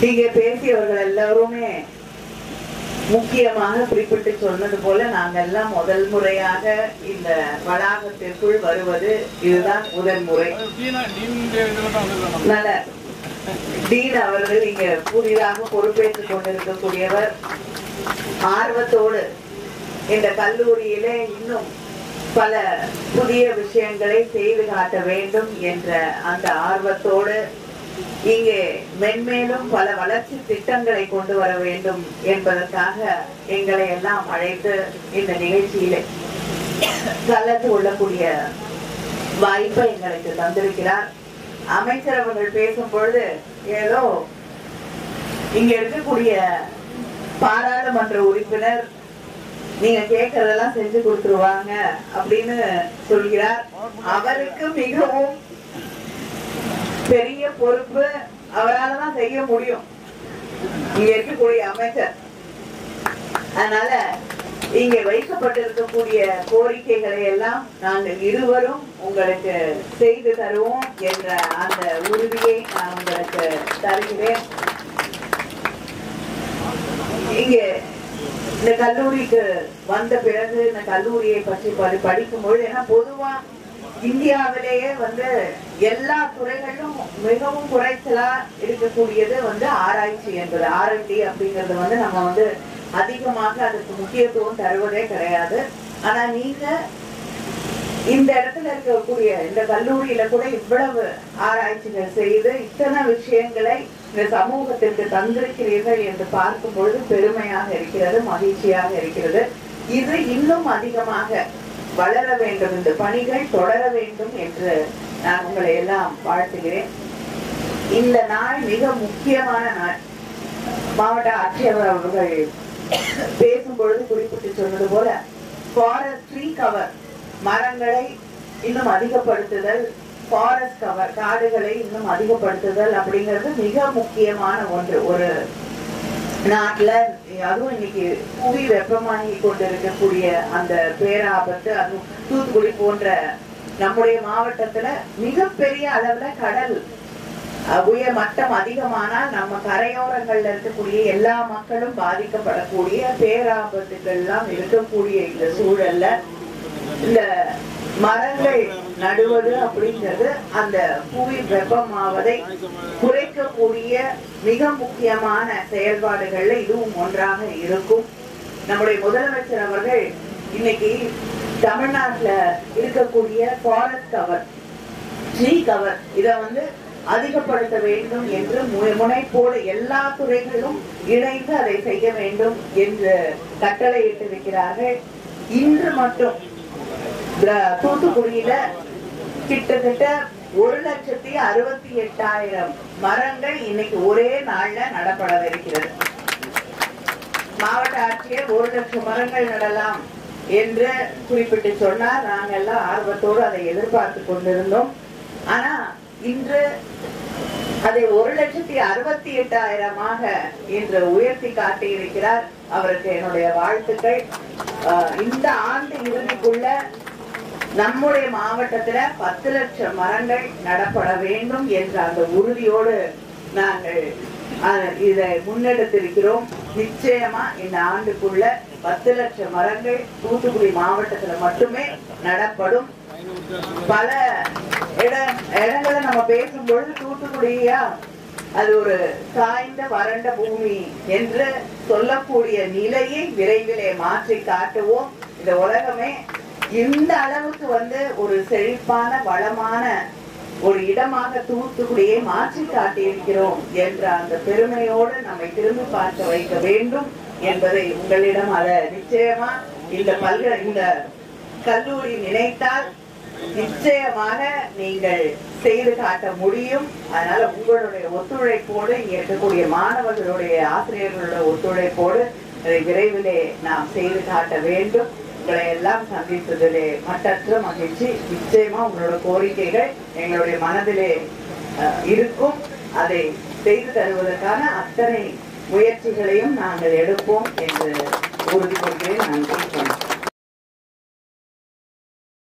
இங்கே பேசியவர்கள் எல்லாருமே முக்கியமாக குறிப்பிட்டு சொன்னது போல நாங்கெல்லாம் முதல் முறையாக இந்த வளாகத்திற்குள் வருவது இதுதான் முதல் முறை நல்ல டீன் அவர்கள் இங்க புதிதாக பொறுப்பேற்றுக் கொண்டிருக்கக்கூடியவர் ஆர்வத்தோடு இந்த கல்லூரியிலே இன்னும் பல புதிய விஷயங்களை செய்து காட்ட வேண்டும் என்ற அந்த ஆர்வத்தோடு இங்கே மென்மேலும் பல வளர்ச்சி திட்டங்களை கொண்டு வர வேண்டும் என்பதற்காக எங்களை எல்லாம் அழைத்து இந்த நிகழ்ச்சியிலே கலந்து கொள்ளக்கூடிய வாய்ப்பை எங்களுக்கு தந்திருக்கிறார் அமைச்சர் அவர்கள் பேசும் பொழுது ஏதோ இங்க இருக்கக்கூடிய பாராளுமன்ற உறுப்பினர் நீங்க கேட்கறதெல்லாம் செஞ்சு கொடுத்துருவாங்க அப்படின்னு சொல்கிறார் அவருக்கு மிகவும் பெரிய பொறுப்பு அவரால தான் செய்ய முடியும் இங்க இருக்கக்கூடிய அமைச்சர் அதனால இங்க வைக்கப்பட்டிருக்கக்கூடிய கோரிக்கைகளை எல்லாம் நாங்கள் இருவரும் உங்களுக்கு செய்து தருவோம் என்ற அந்த உறுதியை நான் உங்களுக்கு தருகிறேன் இங்க இந்த கல்லூரிக்கு வந்த பிறகு இந்த கல்லூரியை பற்றி படி- படிக்கும்பொழுது ஏன்னா பொதுவா இந்தியாவிலேயே வந்து எல்லா துறைகளிலும் மிகவும் குறைச்சலா இருக்கக்கூடியது வந்து ஆராய்ச்சி என்பது ஆர்என்டி அப்படிங்கறது வந்து நம்ம வந்து அதிகமாக அதுக்கு முக்கியத்துவம் தருவதே கிடையாது ஆனா நீங்க இந்த இடத்துல இருக்கக்கூடிய இந்த கல்லூரியில கூட இவ்வளவு ஆராய்ச்சிகள் செய்து இத்தனை விஷயங்களை இந்த சமூகத்திற்கு தந்திருக்கிறீர்கள் என்று பார்க்கும் பொழுது பெருமையாக இருக்கிறது மகிழ்ச்சியாக இருக்கிறது இது இன்னும் அதிகமாக வளர வேண்டும் இந்த பணிகள் தொடர வேண்டும் என்று நான் உங்களை எல்லாம் வாழ்த்துகிறேன் இந்த நாள் மிக முக்கியமான நாள் மாவட்ட ஆட்சியர் அவர்கள் பேசும் பொழுது குறிப்பிட்டு சொன்னது போல ஃபாரஸ்ட் ட்ரீ கவர் மரங்களை இன்னும் அதிகப்படுத்துதல் ஃபாரஸ்ட் கவர் காடுகளை இன்னும் அதிகப்படுத்துதல் அப்படிங்கிறது மிக முக்கியமான ஒன்று ஒரு நாட்டுல அதுவும் இன்னைக்கு புவி வெப்பமாகி கொண்டிருக்கக்கூடிய அந்த பேராபத்து அதுவும் தூத்துக்குடி போன்ற நம்முடைய மாவட்டத்துல மிகப்பெரிய அளவுல கடல் அஹ், உயர் மட்டம் அதிகமானால் நம்ம கரையோரங்கள்ல இருக்கக்கூடிய எல்லா மக்களும் பாதிக்கப்படக்கூடிய பேராபத்துகள் எல்லாம் இருக்கக்கூடிய இந்த சூழல்ல இந்த மரங்கள் நடுவது அப்படிங்கிறது அந்த புவி வெப்பமாவதை குறைக்கக்கூடிய மிக முக்கியமான செயல்பாடுகள்ல இதுவும் ஒன்றாக இருக்கும் நம்முடைய முதலமைச்சர் அவர்கள் இன்னைக்கு தமிழ்நாட்டுல இருக்கக்கூடிய ஃபாரஸ்ட் கவர் ட்ரீ கவர் இத வந்து அதிகப்படுத்த வேண்டும் என்று மு- முனைப்போடு எல்லா துறைகளும் இணைந்து அதை செய்ய வேண்டும் என்று கட்டளையிட்டிருக்கிறார்கள் இன்று மட்டும் திர- தூத்துக்குடியில கிட்டத்தட்ட ஒரு லட்சத்தி அறுபத்தி எட்டாயிரம் மரங்கள் இன்னைக்கு ஒரே நாள்ல நடப்படவிருக்கிறது மாவட்ட ஆட்சியர் ஒரு லட்சம் மரங்கள் நடலாம் என்று குறிப்பிட்டு சொன்னார் நாங்கெல்லாம் ஆர்வத்தோடு அதை எதிர்பார்த்து கொண்டிருந்தோம் ஆனா இன்று அதை ஒரு லட்சத்தி அறுபத்தி எட்டாயிரமாக இன்று உயர்த்தி காட்டியிருக்கிறார் அவருக்கு என்னுடைய வாழ்த்துக்கள் ஆஹ் இந்த ஆண்டு இறுதிக்குள்ள நம்முடைய மாவட்டத்துல பத்து லட்சம் மரங்கள் நடப்பட வேண்டும் என்ற அந்த உறுதியோடு நாங்கள் அஹ், இதை முன்னெடுத்திருக்கிறோம் நிச்சயமா இந்த ஆண்டுக்குள்ள பத்து லட்சம் மரங்கள் தூத்துக்குடி மாவட்டத்துல மட்டுமே நடப்படும் பல இட இடங்களை நம்ம பேசும்பொழுது தூத்துக்குடியா அது ஒரு காய்ந்த வறண்ட பூமி என்று சொல்லக்கூடிய நிலையை விரைவிலே மாற்றி காட்டுவோம் இந்த உலகமே இந்த அளவுக்கு வந்து ஒரு செழிப்பான வளமான ஒரு இடமாக தூத்துக்குடியை மாற்றி காட்டியிருக்கிறோம் என்ற அந்த பெருமையோடு நம்மை திரும்பி பார்க்க வைக்க வேண்டும் என்பதை உங்களிடம் அத நிச்சயமா இந்த பல்க இந்த கல்லூரி நினைத்தால் நிச்சயமாக நீங்கள் செய்து காட்ட முடியும் அதனால உங்களுடைய ஒத்துழைப்போடு இங்க இருக்கக்கூடிய மாணவர்களுடைய ஆசிரியர்களுடைய ஒத்துழைப்போடு அதை விரைவிலே நாம் செய்து காட்ட வேண்டும் உங்களை எல்லாம் சந்தித்ததிலே மட்டற்ற மகிழ்ச்சி நிச்சயமா உங்களோட கோரிக்கைகள் எங்களுடைய மனதிலே அஹ், இருக்கும் அதை செய்து தருவதற்கான அத்தனை முயற்சிகளையும் நாங்கள் எடுப்போம் என்று உறுதி கொள்கிறேன் நன்றி